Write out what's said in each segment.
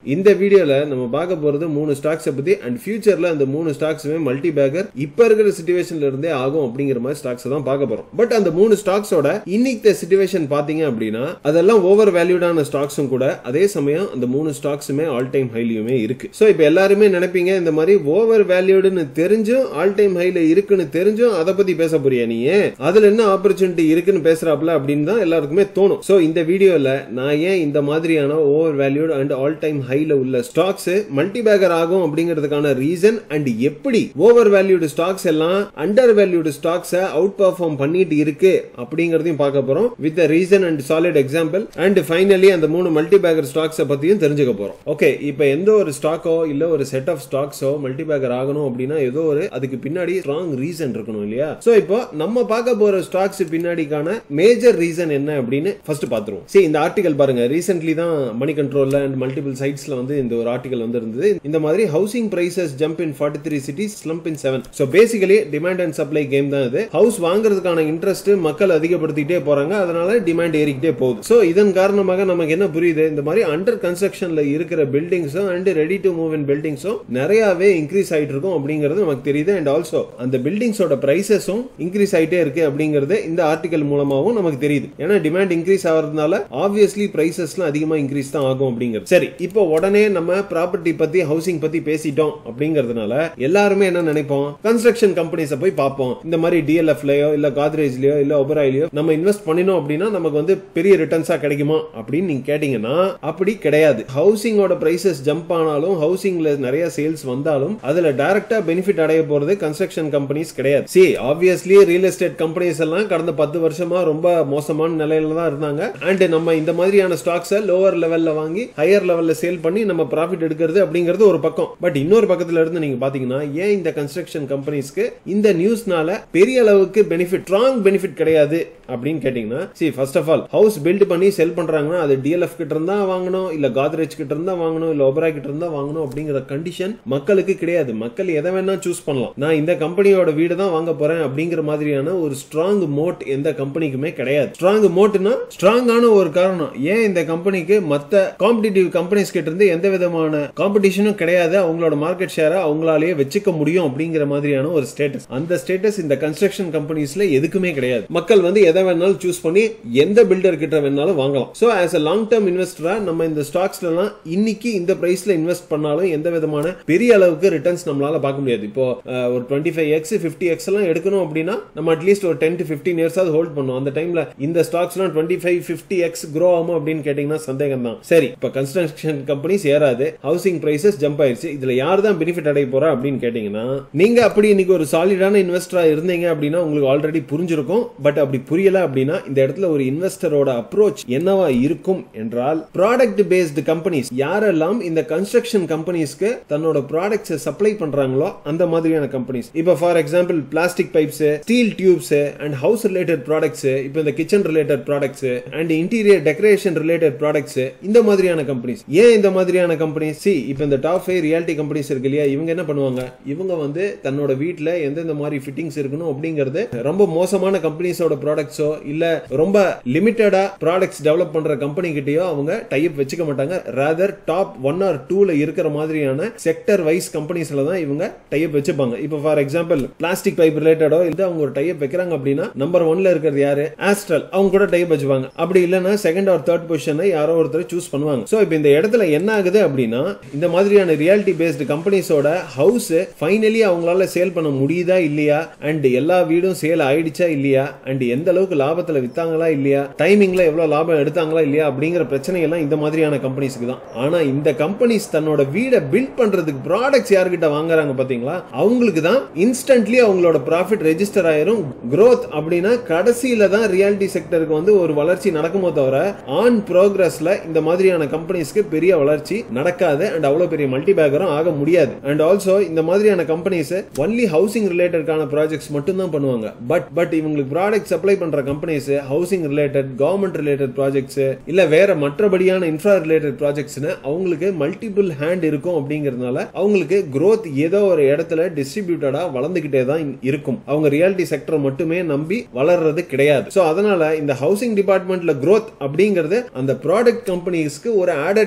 இந்த வீடியோல நம்ம பார்க்க போறது மூணு ஸ்டாக்ஸை பத்தி அண்ட் ஃபியூச்சர்ல அந்த மூணு ஸ்டாக்ஸுமே மல்டி பேக்கர் இப்ப இருக்கிற சுச்சுவேஷன்ல இருந்தே ஆகும் அப்படிங்கிற மாதிரி ஸ்டாக்ஸ் தான் பார்க்க போறோம் பட் அந்த மூணு ஸ்டாக்ஸோட இன்னைக்கு சுச்சுவேஷன் பாத்தீங்க அப்படின்னா அதெல்லாம் ஓவர் வேல்யூடான ஸ்டாக்ஸும் கூட அதே சமயம் அந்த மூணு ஸ்டாக்ஸுமே ஆல் டைம் ஹைலியுமே இருக்கு சோ இப்போ எல்லாருமே நினைப்பீங்க இந்த மாதிரி ஓவர் வேல்யூடுன்னு தெரிஞ்சும் ஆல் டைம் ஹைல இருக்குன்னு தெரிஞ்சும் அதை பத்தி பேச போறியா நீ அதுல என்ன ஆப்பர்ச்சுனிட்டி இருக்குன்னு பேசுறாப்ல அப்படின்னு தான் எல்லாருக்குமே தோணும் சோ இந்த வீடியோல நான் ஏன் இந்த மாதிரியான over valued and all time ஹைல உள்ள ஸ்டாக்ஸ் மல்டி பேக்கர் ஆகும் அப்படிங்கிறதுக்கான ரீசன் அண்ட் எப்படி ஓவர் வேல்யூடு ஸ்டாக்ஸ் எல்லாம் under valued stocks out perform பண்ணிட்டு இருக்கு அப்படிங்கறதையும் பார்க்க போறோம் with reason and solid example and finally அந்த மூணு மல்டி பேக்கர் ஸ்டாக்ஸ் பத்தியும் தெரிஞ்சுக்க போறோம் ஓகே இப்போ எந்த ஒரு ஸ்டாக்கோ இல்ல ஒரு செட் ஆஃப் ஸ்டாக்ஸோ மல்டி பேக்கர் ஆகணும் அப்படின்னா ஏதோ ஒரு அதுக்கு பின்னாடி ஸ்ட்ராங் ரீசன் இருக்கணும் இல்லையா சோ இப்போ நம்ம பார்க்க போற ஸ்டாக்ஸ் பின்னாடிக்கான மேஜர் ரீசன் என்ன அப்படின்னு ஃபர்ஸ்ட் பாத்துருவோம் சரி இந்த ஆர்டிகல் பாருங்க ரீசென்ட்லி தான் மணி கண்ட்ரோல்ல அண்ட் மல்டிபிள் சைட்ஸ்ல வந்து இந்த ஒரு ஆர்டிகல் வந்து இருந்தது இந்த மாதிரி housing prices jump in forty three cities slump in seven so basically demand and supply game தான் இது ஹவுஸ் வாங்குறதுக்கான இன்ட்ரெஸ்ட் மக்கள் அதிகப்படுத்திட்டே போறாங்க அதனால டிமாண்ட் ஏறிக்கிட்டே போகுது ஸோ இதன் காரணமாக நமக்கு என்ன புரியுது இந்த மாதிரி அண்டர் கன்ஸ்ட்ரக்ஷன்ல இருக்கிற பில்டிங்ஸும் and ready to move in பில்டிங்ஸும் நிறையவே இன்க்ரீஸ் ஆயிட்டு இருக்கும் அப்படிங்கிறது நமக்கு தெரியுது அண்ட் ஆல்சோ அந்த பில்டிங்ஸோட பிரைசஸும் இன்க்ரீஸ் ஆயிட்டே இருக்கு அப்படிங்கிறது இந்த ஆர்டிகல் மூலமாகவும் நமக்கு தெரியுது ஏன்னா டிமாண்ட் இன்க்ரீஸ் ஆகிறதுனால ஆப்வியஸ்லி பிரைசஸ்லாம் அதிகமா இன்க்ரீஸ் தான் ஆகும் அப்படிங்கிறது சரி இப்போ உடனே நம்ம ப்ராப்பர்ட்டி பத்தி ஹவுசிங் பத்தி பேசிட்டோம் அப்படிங்கறதுனால எல்லாருமே என்ன நினைப்போம் கன்ஸ்ட்ரக்ஷன் கம்பெனிஸை போய் பார்ப்போம் இந்த மாதிரி டிஎல்எஃப்லயோ இல்ல காத்ரேஜ்லயோ இல்ல ஒபராயிலயோ நம்ம இன்வெஸ்ட் பண்ணினோம் அப்படின்னா நமக்கு வந்து பெரிய ரிட்டர்ன்ஸா கிடைக்குமா அப்படின்னு நீங்க கேட்டீங்கன்னா அப்படி கிடையாது ஹவுசிங்கோட பிரைசஸ் ஜம்ப் ஆனாலும் ஹவுசிங்ல நிறைய சேல்ஸ் வந்தாலும் அதுல டைரக்டா பெனிஃபிட் அடைய போறது கன்ஸ்ட்ரக்ஷன் கம்பெனிஸ் கிடையாது see obviously real estate companies எல்லாம் கடந்த பத்து வருஷமா ரொம்ப மோசமான நிலையில தான் இருந்தாங்க அண்ட் நம்ம இந்த மாதிரியான ஸ்டாக்ஸை லோவர் லெவல்ல வாங்கி ஹையர் லெவல்ல சேல் பண்ணி நம்ம ப்ராஃபிட் எடுக்கிறது அப்படிங்கிறது ஒரு பக்கம் பட் இன்னொரு பக்கத்துல இருந்து நீங்க பாத்தீங்கன்னா ஏன் இந்த கன்ஸ்ட்ரக்ஷன் கம்பெனிஸ்க்கு இந்த நியூஸ்னால பெரிய அளவுக்கு பெனிஃபிட் ஸ்ட்ராங் பெனிஃபிட் கிடையாது அப்படின்னு கேட்டீங்கன்னா see first of all house build பண்ணி செல் பண்றாங்கன்னா அது டிஎல்எஃப் கிட்ட இருந்தா வாங்கணும் இல்ல காத்ரேஜ் கிட்ட இருந்தா வாங்கணும் இல்ல ஒபரா கிட்ட இருந்தா வாங்கணும் அப்படிங்கிற கண்டிஷன் மக்களுக்கு கிடையாது மக்கள் எதை வேணா சூஸ் பண்ணலாம் நான் இந்த கம்பெனியோட வீடு தான் வாங்க போறேன் அப்படிங்கிற மாதிரியான ஒரு ஸ்ட்ராங் மோட் எந்த கம்பெனிக்குமே கிடையாது ஸ்ட்ராங் மோட்னா ஸ்ட்ராங்கான ஒரு காரணம் ஏன் இந்த கம்பெனிக்கு மத்த காம்படிட்டிவ் கம்பெனிஸ் கிட்ட இருந்து எந்த விதமான காம்படிஷனும் கிடையாது அவங்களோட மார்க்கெட் ஷேரை அவங்களாலேயே வச்சுக்க முடியும் அப்படிங்கிற மாதிரியான ஒரு ஸ்டேட்டஸ் அந்த ஸ்டேட்டஸ் இந்த கன்ஸ்ட்ரக்ஷன் கம்பெனிஸ்ல எதுக்குமே கிடையாது மக்கள் வந்து எதை வேணாலும் சூஸ் பண்ணி எந்த பில்டர் கிட்ட வேணாலும் வாங்கலாம் so as a long term இன்வெஸ்டரா நம்ம இந்த ஸ்டாக்ஸ்ல எல்லாம் இன்னைக்கு இந்த பிரைஸ்ல இன்வெஸ்ட் பண்ணாலும் எந்த விதமான பெரிய அளவுக்கு ரிட்டர்ன்ஸ் நம்மளால பார்க்க முடியாது இப்போ அஹ், ஒரு twenty five x fifty x எல்லாம் எடுக்கணும் அப்படின்னா நம்ம அட்லீஸ்ட் ஒரு ten to fifteen years hold பண்ணும் அந்த டைம்ல இந்த ஸ்டாக்ஸ் எல்லாம் twenty five fifty x grow ஆகும் அப்படின்னு கேட்டீங்கன்னா சந்தேகம் தான் சரி இப்ப கன்ஸ்ட்ரக்ஷன் கம்பெனிஸ் ஏறாது ஹவுசிங் பிரைசஸ் ஜம்ப் ஆயிருச்சு இதுல யார் தான் பெனிஃபிட் அடைய போறா அப்படின்னு கேட்டீங்கன்னா நீங்க அப்படி இன்னைக்கு ஒரு சாலிடான இன்வெஸ்டரா இருந்தீங்க அப்படின்னா உங்களுக்கு ஆல்ரெடி புரிஞ்சிருக்கும் பட் அப்படி புரியல அப்படின்னா இந்த இடத்துல ஒரு இன்வெஸ்டரோட அப்ரோச் என்னவா இருக்கும் என்றால் ப்ராடக்ட் பேஸ்டு கம்பெனிஸ் யாரெல்லாம் இந்த கன்ஸ்ட்ரக்ஷன் கம்பெனிஸ்க்கு தன்னோட ப்ராடக்ட்ஸ் சப்ளை பண்றாங்களோ அந்த மாதிரியான கம்பெனிஸ் இப்போ for example plastic pipes steel tubes and house related products இப்போ இந்த kitchen related products and interior decoration related products இந்த மாதிரியான கம்பெனிஸ் ஏன் இந்த மாதிரியான கம்பெனிஸ் சி இப்போ இந்த டாப் ஃபைவ் ரியாலிட்டி கம்பெனிஸ் இருக்கு இல்லையா இவங்க என்ன பண்ணுவாங்க இவங்க வந்து தன்னோட வீட்ல எந்தெந்த மாதிரி ஃபிட்டிங்ஸ் இருக்கணும் அப்படிங்கிறது ரொம்ப மோசமான கம்பெனிஸோட ப்ராடக்ட்ஸோ இல்ல ரொம்ப லிமிட்டடா ப்ராடக்ட்ஸ் டெவலப் பண்ற கம்பெனி கிட்டயோ அவங்க டைப் வச்சுக்க மாட்டாங்க ராதர் டாப் ஒன் ஆர் டூல இருக்கிற மாதிரியான செக்டர் வைஸ் கம்பெனிஸ்ல தான் இவங்க டைப் வச்சுப்பாங்க இப்போ ஃபார் எக்ஸாம்பிள் பிளாஸ்டிக் பைப் ரிலேட்டடோ இது அவங்க ஒரு டைப் வைக்கிறாங்க அப்படின்னா நம்பர் ஒன்ல இருக்கிறது யாரு ஆஸ்ட்ரல் அவங்க கூட டைப் வச்சுப்பாங்க அப்படி இல்லைன்னா செகண்ட் ஆர் தேர்ட் பொசிஷனை யாரோ ஒருத்தர் சூஸ் பண்ணுவாங்க சோ இப்போ இந்த இடத்துல என்ன ஆகுது அப்படின்னா இந்த மாதிரியான ரியாலிட்டி பேஸ்டு கம்பெனிஸோட ஹவுஸ் ஃபைனலி அவங்களால சேல் பண்ண முடியுதா இல்லையா அண்ட் எல்லா வீடும் சேல் ஆயிடுச்சா இல்லையா அண்ட் எந்த அளவுக்கு லாபத்துல வித்தாங்களா இல்லையா டைமிங்ல எவ்வளவு லாபம் எடுத்தாங்களா இல்லையா அப்படிங்கிற பிரச்சனை எல்லாம் இந்த மாதிரியான கம்பெனிஸ்க்கு தான் ஆனா இந்த கம்பெனிஸ் தன்னோட வீடை பில்ட் பண்றதுக்கு ப்ராடக்ட்ஸ் யார்கிட்ட வாங்குறாங்க பாத்தீங்களா அவங்களுக்கு தான் இன்ஸ்டன்ட்லி அவங்களோட ப்ராஃபிட் ரெஜிஸ்டர் ஆயிரும் growth அப்படின்னா கடைசியில தான் ரியாலிட்டி செக்டருக்கு வந்து ஒரு வளர்ச்சி நடக்குமோ தவிர ஆன் ப்ரோக்ரஸ்ல இந்த மாதிரியான கம்பெனிஸ்க்கு பெரிய வளர்ச்சி நடக்காது அண்ட் அவ்வளவு பெரிய மல்டி பேக்கரும் ஆக முடியாது அண்ட் ஆல்சோ இந்த மாதிரியான கம்பெனிஸ் ஒன்லி ஹவுசிங் ரிலேட்டடான ப்ராஜெக்ட்ஸ் மட்டும் தான் பண்ணுவாங்க பட் பட் இவங்களுக்கு ப்ராடக்ட் சப்ளை பண்ற companies housing related government related projects இல்ல வேற மற்றபடியான இன்ஃப்ரா ரிலேட்டட் ப்ராஜெக்ட்ஸ்னு அவங்களுக்கு மல்டிபிள் ஹேண்ட் இருக்கும் அப்படிங்கறதுனால அவங்களுக்கு growth ஏதோ ஒரு இடத்துல டிஸ்ட்ரிபியூட்டடா வளர்ந்துகிட்டே தான் இருக்கும் அவங்க ரியாலிட்டி செக்டர் மட்டுமே நம்பி வளர்றது கிடையாது சோ அதனால இந்த ஹவுசிங் டிபார்ட்மெண்ட்ல growth அப்படிங்கிறது அந்த ப்ராடக்ட் கம்பெனிஸ்க்கு ஒரு ஆடட் அட்வான்டேஜ்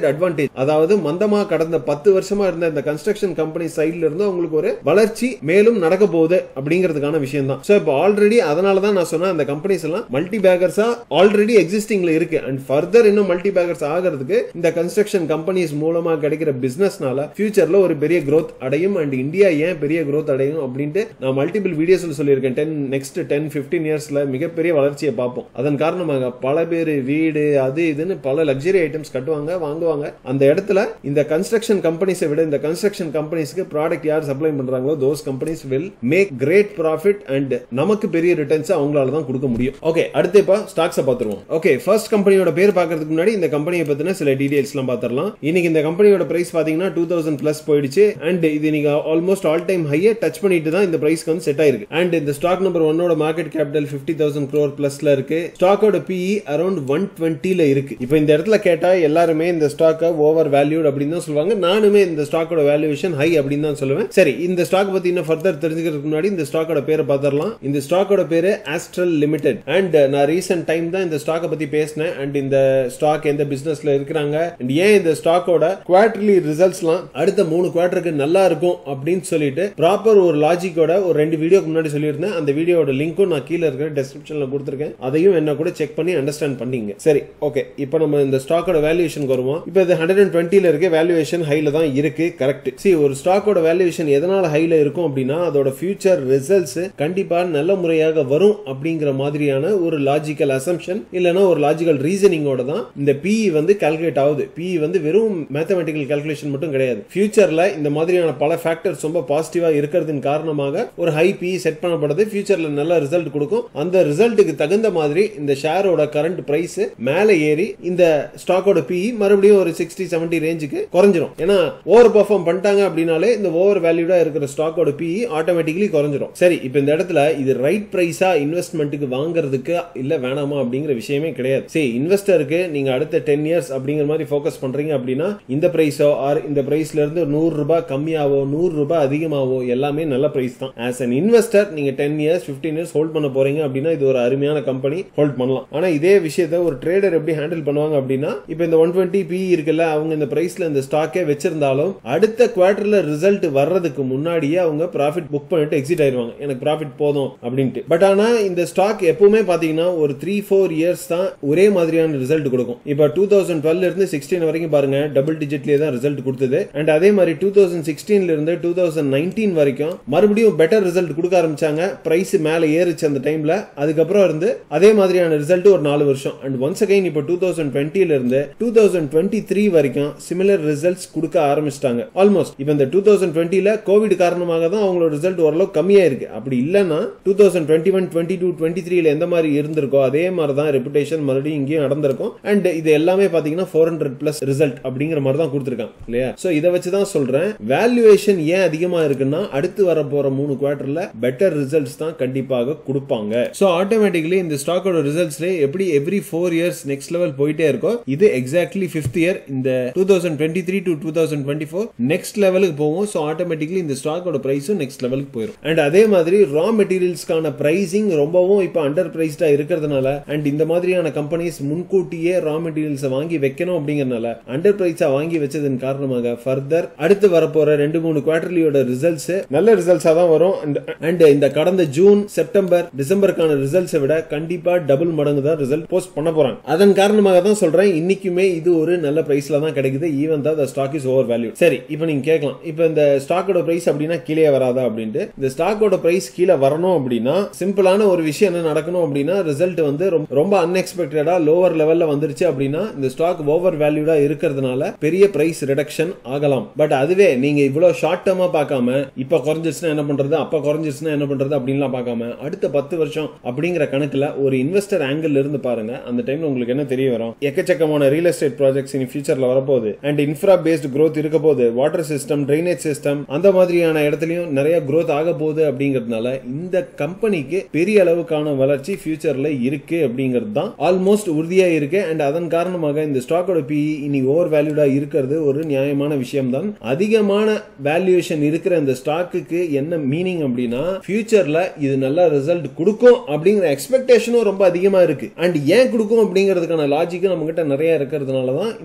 ஸ்டேஜ் அதாவது மந்தமா கடந்த பத்து வருஷமா இருந்த இந்த கன்ஸ்ட்ரக்ஷன் கம்பெனி சைட்ல இருந்து அவங்களுக்கு ஒரு வளர்ச்சி மேலும் நடக்க போகுது அப்படிங்கிறதுக்கான விஷயம் தான் சோ இப்போ ஆல்ரெடி அதனால தான் நான் சொன்னேன் அந்த கம்பெனிஸ் எல்லாம் மல்டி பேக்கர்ஸா ஆல்ரெடி எக்ஸிஸ்டிங்ல இருக்கு அண்ட் ஃபர்தர் இன்னும் மல்டி பேக்கர்ஸ் ஆகிறதுக்கு இந்த கன்ஸ்ட்ரக்ஷன் கம்பெனிஸ் மூலமா கிடைக்கிற பிசினஸ்னால ஃபியூச்சர்ல ஒரு பெரிய growth அடையும் அண்ட் இந்தியா ஏன் பெரிய growth அடையும் அப்படின்ட்டு நான் மல்டிபிள் வீடியோஸ்ல சொல்லியிருக்கேன் டென் நெக்ஸ்ட் டென் பிப்டீன் இயர்ஸ்ல மிகப்பெரிய வளர்ச்சியை பார்ப்போம் அதன் காரணமாக பல பேர் வீடு அது இதுன்னு பல லக்ஸரி ஐட்டம்ஸ் கட்டுவாங்க வாங்குவாங்க அந்த இடத்துல இந்த கன்ஸ்ட்ரக்ஷன் கம்பெனிஸை விட இந்த கன்ஸ்ட்ரக்ஷன் கம்பெனிஸ்க்கு ப்ராடக்ட் யார் சப்ளை பண்றாங்களோ those companies will make great profit and நமக்கு பெரிய ரிட்டர்ன்ஸ் அவங்களால தான் கொடுக்க முடியும் ஓகே அடுத்து இப்போ ஸ்டாக்ஸை பார்த்துருவோம் ஓகே ஃபர்ஸ்ட் கம்பெனியோட பேர் பார்க்கறதுக்கு முன்னாடி இந்த கம்பெனியை பத்தின சில டீடைல்ஸ்லாம் பார்த்துடலாம் இன்னைக்கு இந்த கம்பெனியோட பிரைஸ் பாத்தீங்கன்னா டூ தௌசண்ட் பிளஸ் போயிடுச்சு அண்ட் இது நீங்க ஆல்மோஸ்ட் ஆல் டைம் ஹையை டச் பண்ணிட்டு தான் இந்த பிரைஸ்க்கு வந்து செட் ஆயிருக்கு அண்ட் இந்த ஸ்டாக் நம்பர் ஒன்னோட market capital fifty thousand crore பிளஸ்ல இருக்கு ஸ்டாக்கோட பிஇ அரௌண்ட் ஒன் டுவெண்ட்டில இருக்கு இப்போ இந்த இடத்துல கேட்டா எல்லாருமே இந்த ஸ்டாக்கை ஓவர் வேல்யூட் அப்படின்னு தான் சொல்லுவாங்க நானுமே இந்த ஸ்டாக்கோட வேல்யூவேஷன் ஹை அப்படின்னு தான் சொல்லுவேன் சரி இந்த ஸ்டாக் பத்தி இன்னும் ஃபர்தர் தெரிஞ்சுக்கிறதுக்கு முன்னாடி இந்த ஸ்டாக்கோட பேரை பார்த்துடலாம் இந்த ஸ்டாக்கோட பேரு ஆஸ்ட்ரல் லிமிடெட் அண்ட் நான் ரீசெண்ட் டைம் தான் இந்த ஸ்டாக்கை பத்தி பேசினேன் அண்ட் இந்த ஸ்டாக் எந்த பிசினஸ்ல இருக்கிறாங்க and ஏன் இந்த ஸ்டாக்கோட குவார்டர்லி ரிசல்ட்ஸ்லாம் அடுத்த மூணு குவார்டருக்கு நல்லா இருக்கும் அப்படின்னு சொல்லிட்டு ப்ராப்பர் ஒரு லாஜிக்கோட ஒரு ரெண்டு வீடியோக்கு முன்னாடி சொல்லியிருந்தேன் அந்த வீடியோட லிங்க்கும் நான் கீழே இருக்கிற டெஸ்கிரிப்ஷன்ல கொடுத்துருக்கேன் அதையும் என்ன கூட செக் பண்ணி அண்டர்ஸ்டாண்ட் பண்ணீங்க சரி ஓகே இப்போ நம்ம இந்த ஸ்டாக்கோட வேல்யூவேஷன் வருவோம் இப்போ இது ஹண்ட்ரட் அண்ட் டுவெண்ட்டில இருக்கு வேல்யூவேஷன் ஹைல தான் இருக்கு கரெக்ட் சி ஒரு ஸ்டாக்கோட வேல்யூவேஷன் எதனால ஹைல இருக்கும் அப்படின்னா அதோட ஃபியூச்சர் ரிசல்ட்ஸ் கண்டிப்பா நல்ல முறையாக வரும் அப்படிங்கிற மாதிரியான ஒரு லாஜிக்கல் அசம்ஷன் இல்லைன்னா ஒரு லாஜிக்கல் ரீசனிங்கோட தான் இந்த பிஇ வந்து கால்குலேட் ஆகுது பிஇ வந்து வெறும் மேத்தமெட்டிக்கல் கால்குலேஷன் மட்டும் கிடையாது ஃபியூச்சர்ல இந்த மாதிரியான பல ஃபேக்டர்ஸ் ரொம்ப பாசிட்டிவா இருக்கிறதின் காரணமாக ஒரு ஹை பிஇ செட் பண்ணப்படுது ஃபியூச்சர்ல நல்ல ரிசல்ட் கொடுக்கும் அந்த ரிசல்ட்டுக்கு தகுந்த மாதிரி இந்த ஷேரோட கரண்ட் பிரைஸ் மேல ஏறி இந்த ஸ்டாக்கோட பிஇ மறுபடியும் ஒரு சிக்ஸ்டி செவன்டி ரேஞ்சுக்கு குறைஞ்சிரும் ஏன்னா ஓவர் பெர்ஃபார்ம் பண்ணிட்டாங்க அப்படின்னாலே இந்த ஓவர் வேல்யூடா இருக்கிற ஸ்டாக்கோட பிஇ ஆட்டோமேட்டிக்கலி குறைஞ்சிரும் சரி இப்போ இந்த இடத்துல இது ரைட் பிரைஸா இன்வெஸ்ட்மெண்ட்டுக்கு வாங்குறதுக்கு இல்ல வேணாமா அப்படிங்கிற விஷயமே கிடையாது சரி இன்வெஸ்டருக்கு நீங்க அடுத்த டென் இயர்ஸ் அப்படிங்கிற மாதிரி ஃபோக்கஸ் பண்றீங்க அப்படின்னா இந்த பிரைஸோ ஆர் இந்த பிரைஸ்ல இருந்து நூறு ரூபாய் கம்மியாவோ நூறு ரூபாய் அதிகமாவோ எல்லாமே நல்ல பிரைஸ் தான் ஆஸ் அன் இன்வெஸ்டர் நீங்க ten years fifteen years hold பண்ண போறீங்க அப்படின்னா இது ஒரு அருமையான கம்பெனி ஹோல்ட் பண்ணலாம் ஆனா இதே விஷயத்த ஒரு ட்ரேடர் எப்படி ஹேண்டில் பண்ணுவாங்க அப்படின்னா இப்போ இந்த ஒன் டுவெண்ட்டி பி இருக்குல்ல அவங்க இந்த பிரைஸ்ல இந்த ஸ்டாக்கே வச்சிருந்தாலும் அடுத்த குவார்டர்ல ரிசல்ட் வர்றதுக்கு முன்னாடியே அவங்க ப்ராஃபிட் புக் பண்ணிட்டு எக்ஸிட் ஆயிருவாங்க எனக்கு ப்ராஃபிட் போதும் அப்படின்ட்டு பட் ஆனா இந்த ஸ்டாக் எப்பவுமே பாத்தீங்கன்னா ஒரு த்ரீ ஃபோர் இயர்ஸ் தான் ஒரே மாதிரியான ரிசல்ட் கொடுக்கும் இப்போ டூ தௌசண்ட் டுவெல் இருந்து சிக்ஸ்டீன் வரைக்கும் பாருங்க டபுள் டிஜிட்லயே தான் ரிசல்ட் கொடுத்தது அண்ட் அதே மாதிரி டூ தௌசண்ட் சிக்ஸ்டீன்ல இருந்து டூ தௌசண்ட் நைன்டீன் வரைக்கும் மறுபடியும் பெட்டர் ரிசல்ட் கொடுக்க ஆரம்பிச்சாங்க பிரைஸ் மேல ஏறுச்சு அந்த டைம்ல அதுக்கப்புறம் இருந்து அதே மாதிரியான ரிசல்ட் ஒரு நாலு வருஷம் அண்ட் ஒன்ஸ் அகைன் இப்போ டூ தௌசண்ட் டுவெண்ட்டில இருந்து டூ தௌசண்ட் டுவெண்ட்டி த்ரீ வரைக்கும் சிமிலர் ரிசல்ட்ஸ் கொடுக்க ஆரம்பிச்சிட்டாங்க ஆல்மோஸ்ட் இப்போ இந்த டூ தௌசண்ட் டுவெண்ட்டில கோவிட் காரணமாக தான் அவங்களோட ரிசல்ட் ஓரளவு கம்மியா இருக்கு அப்படி இல்லைன்னா two thousand twenty one twenty two twenty த்ரீல எந்த மாதிரி இருந்திருக்கோ அதே மாதிரி தான் ரெப்புடேஷன் மறுபடியும் இங்கேயும் நடந்திருக்கும் அண்ட் இது எல்லாமே பாத்தீங்கன்னா ஃபோர் ஹண்ட்ரட் பிளஸ் ரிசல்ட் அப்படிங்கிற மாதிரி தான் கொடுத்துருக்காங்க இல்லையா சோ இதை வச்சு தான் சொல்றேன் வேல்யூவேஷன் ஏன் அதிகமா இருக்குன்னா அடுத்து வர போற மூணு குவார்டர்ல பெட்டர் ரிசல்ட்ஸ் தான் கண்டிப்பாக கொடுப்பாங்க சோ ஆட்டோமேட்டிக்கலி இந்த ஸ்டாக்கோட ரிசல்ட்ஸ்ல எப்படி every four years next level போயிட்டே இருக்கோ இது எக்ஸாக்ட்லி ஃபிஃப்த் இயர் இந்த two thousand twenty three to two thousand twenty four next லெவலுக்கு போகும் ஸோ ஆட்டோமேட்டிக்லி இந்த ஸ்டாக்கோட ப்ரைஸும் நெக்ஸ்ட் லெவலுக்கு போயிடும் அண்ட் அதே மாதிரி ரா மெட்டீரியல்ஸ்க்கான பிரைசிங் ரொம்பவும் இப்போ அண்டர் பிரைஸ்டா இருக்கிறதுனால அண்ட் இந்த மாதிரியான கம்பெனிஸ் முன்கூட்டியே ரா மெட்டீரியல்ஸை வாங்கி வைக்கணும் அப்படிங்கறதுனால அண்டர் பிரைஸா வாங்கி வச்சதன் காரணமாக ஃபர்தர் அடுத்து வரப்போற ரெண்டு மூணு குவார்டர்லியோட ரிசல்ட்ஸ் நல்ல ரிசல்ட்ஸா தான் வரும் அண்ட் இந்த கடந்த ஜூன் செப்டம்பர் டிசம்பருக்கான ரிசல்ட்ஸை விட கண்டிப்பா டபுள் மடங்கு தான் ரிசல்ட் போஸ்ட் பண்ண போறாங்க அதன் காரணமாக தான் சொல்றேன் இன்னைக்குமே இது ஒரு நல்ல பிரைஸ்ல தான் கிடைக்குது ஈவன் தான் ஸ்டாக் இஸ் ஓவர் வேல்யூ சரி இப்போ நீங்க கேட்கலாம் இப்போ இந்த ஸ்டாக்கோட பிரைஸ் அப்படின்னா கீழே வராதா அப்படின்ட்டு இந்த ஸ்டாக்கோட பிரைஸ் கீழே வரணும் அப்படின்னா சிம்பிளான ஒரு விஷயம் என்ன நடக்கணும் அப்படின்னா ரிசல்ட் வந்து ரொம்ப- ரொம்ப அன்எக்ஸ்பெக்டடா லோவர் லெவல்ல வந்துருச்சு அப்படின்னா இந்த ஸ்டாக் ஓவர் வேல்யூடா இருக்கிறதுனால பெரிய பிரைஸ் ரிடக்ஷன் ஆகலாம் பட் அதுவே நீங்க இவ்வளவு ஷார்ட் டேர்மா பார்க்காம இப்ப குறைஞ்சிருச்சுன்னா என்ன பண்றது அப்ப குறைஞ்சிருச்சுன்னா என்ன பண்றது அப்படின்லாம் பார்க்காம அடுத்த பத்து வருஷம் அப்படிங்கிற கணக்குல ஒரு இன்வெஸ்டர் ஆங்கிள் இருந்து பாருங்க அந்த டைம்ல உங்களுக்கு என்ன தெரிய வரும் எக்கச்சக்கமான ரியல் எஸ்டேட் ப்ராஜெக்ட்ஸ் இனி ஃபியூச்சர்ல வரப்போகுது அண்ட் இன்ஃப்ரா பேஸ்ட் growth இருக்க போகுது வாட்டர் சிஸ்டம் ட்ரைனேஜ் சிஸ்டம் அந்த மாதிரியான இடத்துலயும் நிறைய growth ஆக போகுது அப்படிங்கிறதுனால இந்த கம்பெனிக்கு பெரிய அளவுக்கான வளர்ச்சி ஃபியூச்சர்ல இருக்கு அப்படிங்கிறது தான் ஆல்மோஸ்ட் உறுதியா இருக்கு அண்ட் அதன் காரணமாக இந்த ஸ்டாக்கோட பி இனி ஓவர் வேல்யூடா இருக்கிறது ஒரு நியாயமான விஷயம் தான் அதிகமான வேல்யூவேஷன் இருக்கிற இந்த ஸ்டாக்குக்கு என்ன மீனிங் அப்படின்னா ஃபியூச்சர்ல இது நல்ல ரிசல்ட் கொடுக்கும் அப்படிங்கிற எக்ஸ்பெக்டேஷனும் ரொம்ப அதிகமா இருக்கு அண்ட் ஏன் கொடுக்கும் அப்படிங்கிறதுக்கான லாஜிக்கும் நம்ம கிட்ட நிறைய இருக்கிறதுனால தான் இந்த ஸ்டாக்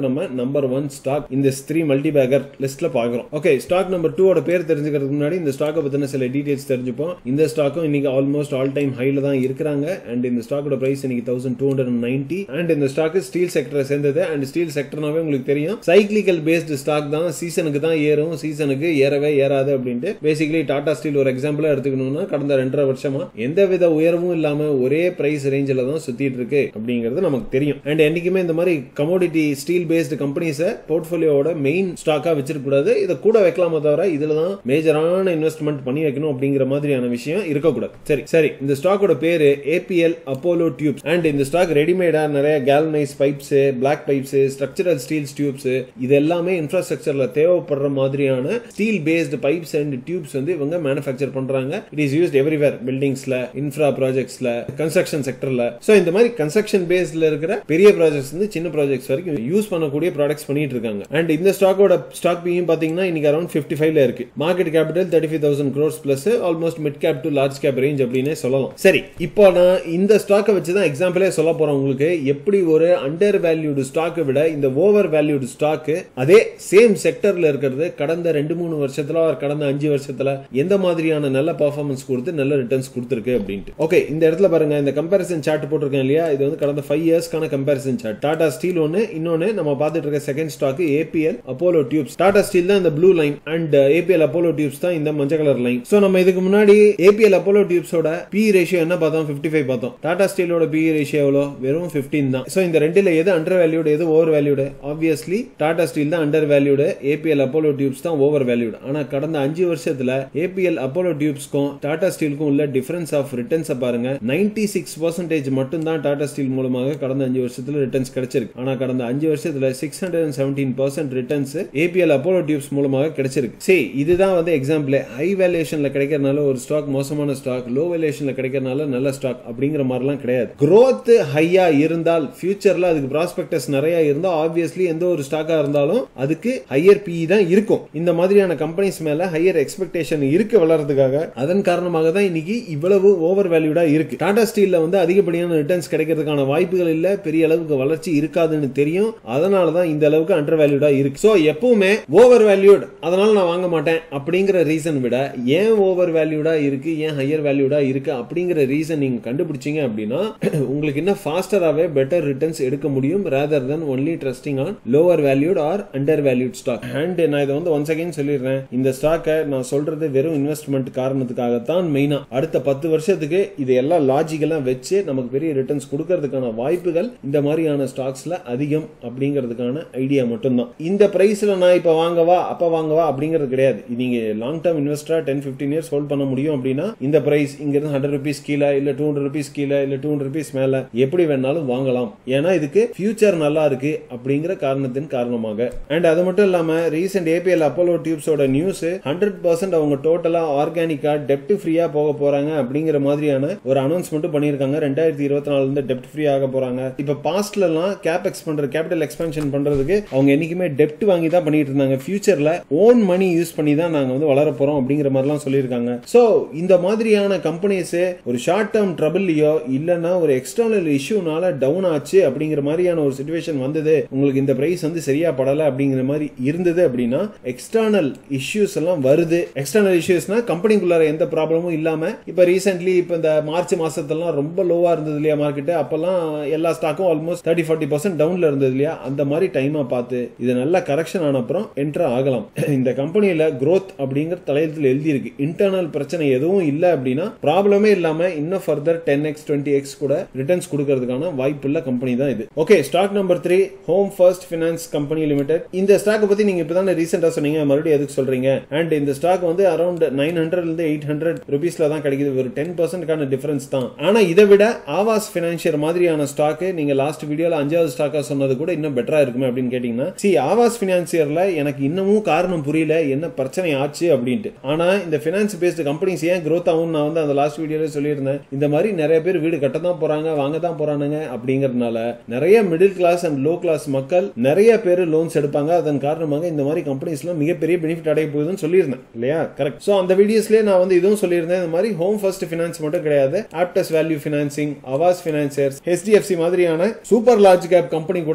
நம்ம நம்பர் ஒன் ஸ்டாக் இந்த த்ரீ மல்டி பேக்கர் லிஸ்ட்ல பாக்குறோம் ஓகே ஸ்டாக் நம்பர் டூவோட பேர் தெரிஞ்சுக்கிறதுக்கு முன்னாடி இந்த ஸ்டாக்கை பத்தின சில டீடைல்ஸ் தெரிஞ்சுப்போம் இந்த ஸ்டாக்கும் இன்னைக்கு ஆல்மோஸ்ட் ஆல் டைம் ஹைல தான் இருக்கிறாங்க அண்ட் இந்த ஸ்டாக்கோட பிரைஸ் இன்னைக்கு thousand two hundred ninety and இந்த ஸ்டாக் ஸ்டீல் செக்டரை சேர்ந்தது அண்ட் ஸ்டீல் செக்டர்னாவே உங்களுக்கு தெரியும் சைக்ளிக்கல் பேஸ்டு ஸ்டாக் தான் சீசனுக்கு தான் ஏறும் சீசனுக்கு ஏறவே ஏறாது அப்படின்ட்டு பேசிக்கலி டாடா ஸ்டீல் ஒரு எக்ஸாம்பிளா எடுத்துக்கணும்னா கடந்த ரெண்டரை வருஷமா எந்த வித உயர்வும் இல்லாம ஒரே பிரைஸ் ரேஞ்சில் தான் சுத்திட்டு இருக்கு அப்படிங்கிறது நமக்கு தெரியும் அண்ட் என்னைக்குமே இந்த மாதிரி கமோடிட்டி ஸ்டீல் பேஸ்டு கம்பெனிஸை போர்ட்ஃபோலியோட மெயின் ஸ்டாக்கா வச்சிருக்க கூடாது இதை கூட வைக்கலாமே தவிர இதுல தான் மேஜரான இன்வெஸ்ட்மெண்ட் பண்ணி வைக்கணும் அப்படிங்கிற மாதிரியான விஷயம் இருக்கக்கூடாது சரி சரி இந்த ஸ்டாக்கோட பேரு ஏபிஎல் அப்போலோ டியூப்ஸ் அண்ட் இந்த ஸ்டாக் ரெடிமேடா நிறைய galvanise pipes black pipes structural steel tubes இது எல்லாமே இன்ஃப்ராஸ்ட்ரக்சர்ல தேவைப்படுற மாதிரியான steel based pipes and tubes வந்து இவங்க மேனுஃபேக்சர் பண்றாங்க இட் இஸ் யூஸ்ட் எவ்ரிவேர் பில்டிங்ஸ்ல இன்ஃப்ரா ப்ராஜெக்ட்ஸ்ல கன்ஸ்ட்ரக்ஷன் செக்டர்ல சோ இந்த மாதிரி கன்ஸ்ட்ரக்ஷன் பேஸ்ல இருக்கிற பெரிய ப்ராஜெக்ட்ஸ் வந்து சின்ன ப்ராஜெக்ட்ஸ் வரைக்கும் யூஸ் பண்ணக்கூடிய ப்ராடக்ட்ஸ் பண்ணிட்டு இருக்காங்க அண்ட் இந்த ஸ்டாக்கோட ஸ்டாக் பியும் பாத்தீங்கன்னா இன்னைக்கு அரௌண்ட் பிப்டி ஃபைவ்ல இருக்கு market capital thirty five thousand crores plus almost mid cap to large cap range அப்படின்னு சொல்லலாம் சரி இப்போ நான் இந்த ஸ்டாக்கை வச்சு தான் எக்ஸாம்பிளே சொல்ல போறேன் உங்களுக்கு எப்படி ஒரு அண்டர் வேல்யூடு ஸ்டாக்கை விட இந்த ஓவர் வேல்யூடு ஸ்டாக் அதே சேம் செக்டர்ல இருக்கிறது கடந்த ரெண்டு மூணு வருஷத்துல or கடந்த அஞ்சு வருஷத்துல எந்த மாதிரியான நல்ல பர்ஃபார்மன்ஸ் கொடுத்து நல்ல ரிட்டர்ன்ஸ் கொடுத்துருக்கு அப்படின்ட்டு ஓகே இந்த இடத்துல பாருங்க இந்த கம்பேரிசன் சார்ட் போட்டிருக்கேன் இல்லையா இது வந்து கடந்த ஃபைவ் இயர்ஸ்க்கான கம்பேரிசன் சார்ட் டாடா ஸ்டீல் ஒன்னு இன்னொன்னு நம்ம பார்த்துட்டு இருக்க second stock APL Apollo tubes Tata steel தான் இந்த blue line and APL Apollo tubes தான் இந்த மஞ்சள் கலர் லைன் சோ நம்ம இதுக்கு முன்னாடி ஏபிஎல் அப்போலோ டியூப்ஸோட பி ரேஷியோ என்ன பார்த்தோம் 55 பார்த்தோம் டாடா ஸ்டீலோட பி ரேஷியோ எவ்வளோ வெறும் 15 தான் சோ இந்த ரெண்டுல எது அண்டர் வேல்யூடு எது over valued obviously Tata steel தான் under valued APL Apollo tubes தான் ஓவர் வேல்யூடு ஆனா கடந்த அஞ்சு வருஷத்துல ஏபிஎல் அப்போலோ டியூப்ஸ்க்கும் டாடா ஸ்டீலுக்கும் உள்ள டிஃபரன்ஸ் ஆஃப் ரிட்டர்ன்ஸ் பாருங்க 96% சிக்ஸ் பர்சன்டேஜ் மட்டும் தான் டாடா ஸ்டீல் மூலமாக கடந்த அஞ்சு வருஷத்துல ரிட்டர்ன்ஸ் கிடைச்சிருக்கு ஆனா கடந்த அஞ்சு வருஷத்துல six hundred and seventeen percent returns APL Apollo tubes மூலமாக கிடைச்சிருக்கு சரி இதுதான் வந்து எக்ஸாம்பிள் ஹை வேல்யூஷன்ல கிடைக்கிறதுனால ஒரு ஸ்டாக் மோசமான ஸ்டாக் லோ வேல்யூஷன்ல கிடைக்கிறதுனால நல்ல ஸ்டாக் அப்படிங்கிற மாதிரிலாம் கிடையாது growth ஹையா இருந்தால் ஃபியூச்சர்ல அதுக்கு ப்ராஸ்பெக்டஸ் நிறைய இருந்தா ஆப்வியஸ்லி எந்த ஒரு ஸ்டாக்கா இருந்தாலும் அதுக்கு ஹையர் பிஇ தான் இருக்கும் இந்த மாதிரியான கம்பெனிஸ் மேல ஹையர் எக்ஸ்பெக்டேஷன் இருக்கு வளர்றதுக்காக அதன் காரணமாக தான் இன்னைக்கு இவ்வளவு ஓவர் வேல்யூடா இருக்கு டாடா ஸ்டீல்ல வந்து அதிகப்படியான ரிட்டர்ன்ஸ் கிடைக்கிறதுக்கான வாய்ப்புகள் இல்ல பெரிய அளவுக்கு வளர்ச்சி இருக்காதுன்னு தெரியும் அதனால தான் இந்த அளவுக்கு அண்டர் வேல்யூடா இருக்கு சோ எப்பவுமே ஓவர் வேல்யூட் அதனால நான் வாங்க மாட்டேன் அப்படிங்கிற ரீசன் விட ஏன் ஓவர் வேல்யூடா இருக்கு ஏன் ஹையர் வேல்யூடா இருக்கு அப்படிங்கிற ரீசன் நீங்க கண்டுபிடிச்சீங்க அப்படின்னா உங்களுக்கு இன்னும் ஃபாஸ்டராகவே பெட்டர் ரிட்டர்ன்ஸ் எடுக்க முடியும் rather then only trusting on lower valued or under valued stock and நான் இதை வந்து ஒன்ஸ் அகைன் சொல்லிடுறேன் இந்த ஸ்டாக்கை நான் சொல்றது வெறும் இன்வெஸ்ட்மெண்ட் காரணத்துக்காகத்தான் மெயினா அடுத்த பத்து வருஷத்துக்கு இது எல்லாம் லாஜிக்கெல்லாம் வச்சு நமக்கு பெரிய ரிட்டர்ன்ஸ் கொடுக்கறதுக்கான வாய்ப்புகள் இந்த மாதிரியான ஸ்டாக்ஸ்ல அதிகம் அப்படிங்கிறதுக்கான ஐடியா மட்டும்தான் இந்த பிரைஸ்ல நான் இப்ப வாங்கவா அப்ப வாங்கவா அப்படிங்கிறது கிடையாது நீங்க லாங் டேர்ம் இன்வெஸ்டரா டென் பிப்டீன் இயர்ஸ் ஹோல்ட் பண்ண முடியும் அப்படின்னா இந்த பிரைஸ் இங்க இருந்து ஹண்ட்ரட் ருபீஸ் கீழே இல்ல டூ ஹண்ட்ரட் ருபீஸ் கீழே இல்ல டூ ஹண்ட்ரட் ருபீஸ் மேல எப்படி வேணாலும் வாங்கலாம் ஏன்னா இதுக்கு ஃபியூச்சர் நல்லா இருக்கு அப்படிங்கிற காரணத்தின் காரணமாக அண்ட் அது மட்டும் இல்லாம ரீசெண்ட் ஏபிஎல் அப்போலோ டியூப்ஸோட நியூஸ் ஹண்ட்ரட் பர்சன்ட் அவங்க டோட்டலா ஆர்கானிக்கா டெப்ட் ஃப்ரீயா போக போறாங்க அப்படிங்கிற மாதிரியான ஒரு அனௌன்ஸ்மெண்ட் பண்ணிருக்காங்க ரெண்டாயிரத்தி இருபத்தி நாலுல இருந்து டெப்ட் ஃப்ரீ ஆக போறாங்க இப்ப பாஸ்ட்ல எல்லாம் கேபெக்ஸ் பண்ற கேபிட்டல் எக்ஸ்பென்ஷன் பண்றதுக்கு அவங்க என்னைக்குமே டெப்ட் வாங்கி தான் பண்ணிட்டு இருந்தாங்க ஃபியூச்சர்ல ஓன் மணி யூஸ் பண்ணி தான் நாங்க வந்து வளர போறோம் அப்படிங்கிற மாதிரிலாம் சொல்லியிருக்காங்க சோ இந்த மாதிரியான கம்பெனிஸ் ஒரு ஷார்ட் டேர்ம் ட்ரபிள்லயோ இல்லைன்னா ஒரு எக்ஸ்டர்னல் இஷ்யூனால டவுன் ஆச்சு அப்படிங்கிற மாதிரியான ஒரு சுச்சுவேஷன் வந்தது உங்களுக்கு இந்த பிரைஸ் வந்து சரியா படல அப்படிங்கிற மாதிரி இருந்தது அப்படின்னா எக்ஸ்டர்னல் இஷ்யூஸ் எல்லாம் வருது எக்ஸ்டர்னல் இஷ்யூஸ்னா கம்பெனிக்குள்ளார எந்த ப்ராப்ளமும் இல்லாம இப்ப ரீசென்ட்லி இப்ப இந்த மார்ச் மாசத்தெல்லாம் ரொம்ப லோவா இருந்தது இல்லையா மார்க்கெட் அப்பெல்லாம் எல்லா ஸ்டாக்கும் ஆல்மோஸ்ட் தேர்ட்டி ஃபார்ட்டி பர்சன்ட் டவுன்ல இருந்தது இல்லையா அந்த மாதிரி டைமா பார்த்து இது நல்ல கரெக்ஷன் ஆன அப்புறம் என்டர் ஆகலாம் இந்த கம்பெனியில growth அப்படிங்கிற தலையத்தில் எழுதி இருக்கு இன்டர்னல் பிரச்சனை எதுவும் இல்ல அப்படின்னா ப்ராப்ளமே இல்லாம இன்னும் further ten x twenty x கூட ரிட்டர்ன்ஸ் கொடுக்கறதுக்கான வாய்ப்பு உள்ள கம்பெனி தான் இது okay stock number three home first finance company limited இந்த ஸ்டாக் பத்தி நீங்க இப்பதான் ரீசெண்டா சொன்னீங்க மறுபடியும் எதுக்கு சொல்றீங்க அண்ட் இந்த ஸ்டாக் வந்து அரௌண்ட் நைன் ஹண்ட்ரட்ல இருந்து எயிட் ஹண்ட்ரட் ருபீஸ்ல தான் கிடைக்குது ஒரு டென் பர்சன்ட்கான டிஃபரன்ஸ் தான் ஆனா இதை விட ஆவாஸ் பினான்சியர் மாதிரியான ஸ்டாக் நீங்க லாஸ்ட் வீடியோல அஞ்சாவது ஸ்டாக்கா சொன்னது கூட இன்னும் பெட்டரா இருக்குமே அப்படின்னு கேட்டீங்கன்னா சி ஆவாஸ் பினான்சியர்ல எனக்கு இன்னமும் காரணம் புரியல என்ன பிரச்சனை ஆச்சு அப்படின்ட்டு ஆனா இந்த பினான்ஸ் பேஸ்டு கம்பெனிஸ் ஏன் growth ஆகும் நான் வந்து அந்த லாஸ்ட் வீடியோல சொல்லியிருந்தேன் இந்த மாதிரி நிறைய பேர் வீடு கட்ட தான் போறாங்க வாங்க தான் போறானுங்க அப்படிங்கறதுனால நிறைய middle class and low class மக்கள் நிறைய பேர் லோன்ஸ் எடுப்பாங்க அதன் காரணமாக இந்த மாதிரி கம்பெனிஸ்லாம் மிகப்பெரிய பெனிஃபிட் அடைய போகுதுன்னு சொல்லியிருந்தேன் இல்லையா கரெக்ட் சோ அந்த வீடியோஸ்லயே நான் வந்து இதுவும் சொல்லியிருந்தேன் இந்த மாதிரி ஹோம் ஃபர்ஸ்ட் பினான்ஸ் மட்டும் கிடையாது Aptus value financing Aavas financiers HDFC மாதிரியான சூப்பர் லார்ஜ் கேப் கம்பெனி கூட இந்த சமயத்துல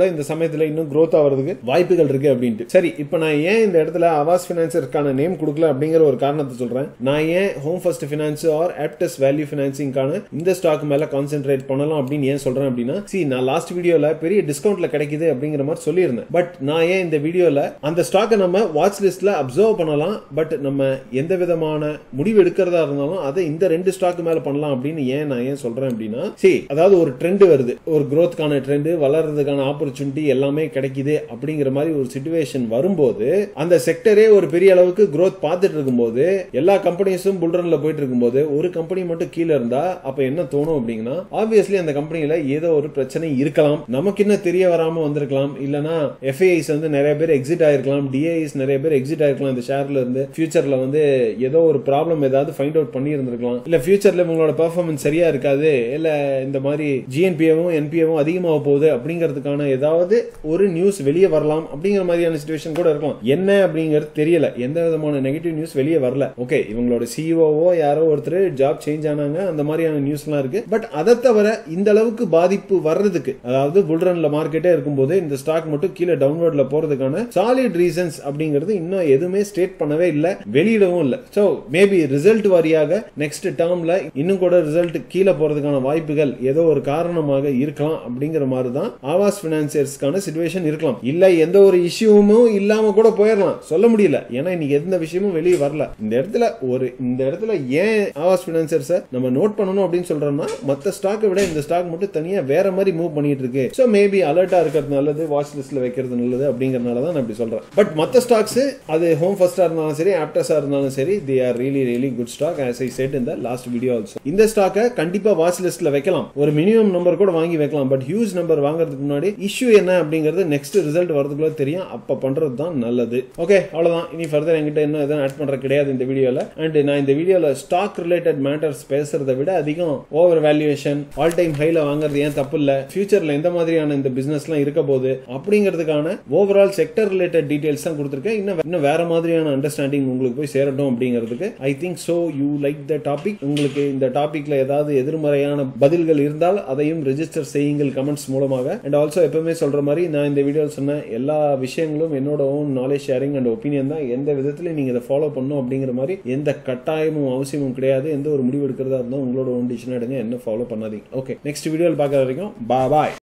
சமயத்துல இன்னும் growth ஆகிறதுக்கு வாய்ப்புகள் இருக்கு அப்படின்ட்டு சரி இப்போ நான் ஏன் இந்த இடத்துல அவாஸ் பினான்சருக்கான நேம் கொடுக்கல அப்படிங்கிற ஒரு காரணத்தை சொல்றேன் நான் ஏன் home first finance or Aptus value பினான்சிங்கான இந்த ஸ்டாக் மேல கான்சென்ட்ரேட் பண்ணலாம் அப்படின்னு ஏன் சொல்றேன் அப்படின்னா சி நான் லாஸ்ட் வீடியோல பெரிய டிஸ்கவுண்ட்ல கிடைக்குது அப்படிங்கிற மாதிரி சொல்லியிருந்தேன் பட் நான் ஏன் இந்த வீடியோல அந்த ஸ்டாக்கை நம்ம வாட்ச் லிஸ்ட்ல அப்சர்வ் பண்ணலாம் பட் நம்ம எந்த விதமான முடிவு எடுக்கிறதா இருந்தாலும் அதை இந்த ரெண்டு ஸ்டாக் மேல பண்ணலாம் அப்படின்னு ஏன் நான் ஏன் சொல்றேன் அப்படின்னா சி அதாவது ஒரு ட்ரெண்ட் வருது ஒரு growthக்கான ட்ரெண்ட் வளர்றதுக்கான ஆப்பர்ச்சுனிட்டி எல்லாமே கிடைக்குது அப்படிங்கிற மாதிரி ஒரு சுச்சுவேஷன் வரும்போது அந்த செக்டரே ஒரு பெரிய அளவுக்கு growth பார்த்துட்டு இருக்கும்போது எல்லா கம்பெனிஸும் புல்ரன்ல போயிட்டு இருக்கும்போது ஒரு கம்பெனி மட்டும் கீழே இருந்தா அப்ப என்ன தோணும் அப்படிங்கன்னா ஆப்வியஸ்லி அந்த கம்பெனில ஏதோ ஒரு பிரச்சனை இருக்கலாம் நமக்கு என்ன தெரிய வராம வந்திருக்கலாம் இல்லனா எஃப்ஐஐஸ் வந்து நிறைய பேர் எக்ஸிட் ஆயிருக்கலாம் டிஐஸ் நிறைய பேர் எக்ஸிட் ஆயிருக்கலாம் இந்த ஷேர்ல இருந்து ஃபியூச்சர்ல வந்து ஏதோ ஒரு ப்ராப்ளம் ஏதாவது ஃபைண்ட் அவுட் பண்ணி இருந்திருக்கலாம் இல்ல ஃபியூச்சர்ல இவங்களோட பெர்ஃபார்மன்ஸ் சரியா இருக்காது இல்ல இந்த மாதிரி ஜிஎன்பிஏவும் என்பிஏவும் அதிகமாக போகுது அப்படிங்கிறதுக்கான ஏதாவது ஒரு நியூஸ் வெளியே வரலாம் அப்படிங்கிற மாதிரியான சுச்சுவேஷன் கூட இருக்கலாம் என்ன அப்படிங்கிறது தெரியல எந்த விதமான நெகட்டிவ் நியூஸ் வெளியே வரல ஓகே இவங்களோட சிஇஓவோ யாரோ ஒருத்தர் ஜாப் சேஞ்ச் ஆனாங்க அந்த மாதிரியான நியூஸ்லாம் இருக்கு பட் அதை தவிர இந்த அளவுக்கு பாதிப்பு வர்றதுக்கு அதாவது புல்ரன்ல மார்க்கெட்டே இருக்கும்போது இந்த ஸ்டாக் மட்டும் கீழே டவுன்வர்ட்ல போறதுக்கான சாலிட் ரீசன்ஸ் அப்படிங்கிறது இன்னும் எதுவுமே ஸ்டேட் பண்ணவே இல்லை வெளியிடவும் இல்லை ஸோ மேபி ரிசல்ட் வாரியாக நெக்ஸ்ட் டேர்ம்ல இன்னும் கூட ரிசல்ட் கீழே போறதுக்கான வாய்ப்புகள் ஏதோ ஒரு காரணமாக இருக்கலாம் அப்படிங்கிற மாதிரி தான் ஆவாஸ் பினான்சியர்ஸ்க்கான சுச்சுவேஷன் இருக்கலாம் இல்ல எந்த ஒரு இஷ்யூவும் இல்லாம கூட போயிடலாம் சொல்ல முடியல ஏன்னா இன்னைக்கு எந்த விஷயமும் வெளியே வரல இந்த இடத்துல ஒரு இந்த இடத்துல ஏன் ஆவாஸ் பினான்சியர்ஸை நம்ம நோட் பண்ணணும் அப்படின்னு சொல்றோம்னா மத்த ஸ்டாக்கை விட இந்த ஸ்டாக் மட்டும் தனியா வேற மாதிரி மூவ் பண்ணிட்டு இருக்கு ஸோ மேபி அலர்ட்டா இருக்கிறது நல்லது வாட்ச் லிஸ்ட்ல வைக்கிறது நல்லது அப்படிங்கறதுனால தான் நான் இப்படி சொல்றேன் பட் மத்த ஸ்டாக்ஸ் அது ஹோம் ஃபர்ஸ்டா இருந்தாலும் சரி ஆப்டஸா இருந்தாலும் சரி they are really really good stock as I said இந்த லாஸ்ட் வீடியோ ஆல்சோ இந்த ஸ்டாக்கை கண்டிப்பா வாட்ச் லிஸ்ட்ல வைக்கலாம் ஒரு மினிமம் நம்பர் கூட வாங்கி வைக்கலாம் பட் ஹியூஜ் நம்பர் வாங்குறதுக்கு முன்னாடி இஷ்யூ என்ன அப்படிங்கிறது நெக்ஸ்ட் ரிசல்ட் வரதுக்குள்ள தெரியும் அப்ப பண்றது தான் நல்லது ஓகே அவ்வளவுதான் இனி ஃபர்தர் என்கிட்ட என்ன எதுவும் ஆட் பண்ற கிடையாது இந்த வீடியோல அண்ட் நான் இந்த வீடியோல ஸ்டாக் ரிலேட்டட் மேட்டர்ஸ் பேசுறதை விட அதிகம் ஓவர் வேல்யூவேஷன் ஆல் டைம் ஹைல வாங்குறது ஏன் தப்பு இல்ல ஃபியூச்சர்ல எந்த மாதிரியான இந்த பிசினஸ்லாம் இருக்க போகுது அப்படிங்கிறதுக்கான ஓவரால் செக்டர் ரிலேட்டட் டீடைல்ஸ் தான் கொடுத்துருக்கேன் இன்னும் இன்னும் வேற மாதிரியான அண்டர்ஸ்டாண்டிங் உங்களுக்கு போய் சேரட்டும் அப்படிங்கிறதுக்கு I think so you like the topic உங்களுக்கு இந்த டாபிக்ல ஏதாவது எதிர்மறையான பதில்கள் இருந்தால் அதையும் ரெஜிஸ்டர் செய்யுங்கள் கமெண்ட்ஸ் மூலமாக அண்ட் ஆல்சோ எப்பவுமே சொல்ற மாதிரி நான் இந்த வீடியோ சொன்ன எல்லா விஷயங்களும் என்னோட own knowledge sharing and opinion தான் எந்த விதத்துல நீங்க இதை ஃபாலோ பண்ணும் அப்படிங்கிற மாதிரி எந்த கட்டாயமும் அவசியமும் கிடையாது எந்த ஒரு முடிவு எடுக்கிறதா இருந்தாலும் உங்களோட ஓன் டிசிஷன் எடுங்க என்ன ஃபாலோ பண்ணாதீங்க ஓகே நெக்ஸ்ட் வீடியோவில் பார்க்கற வரைக்கும் பா பாய்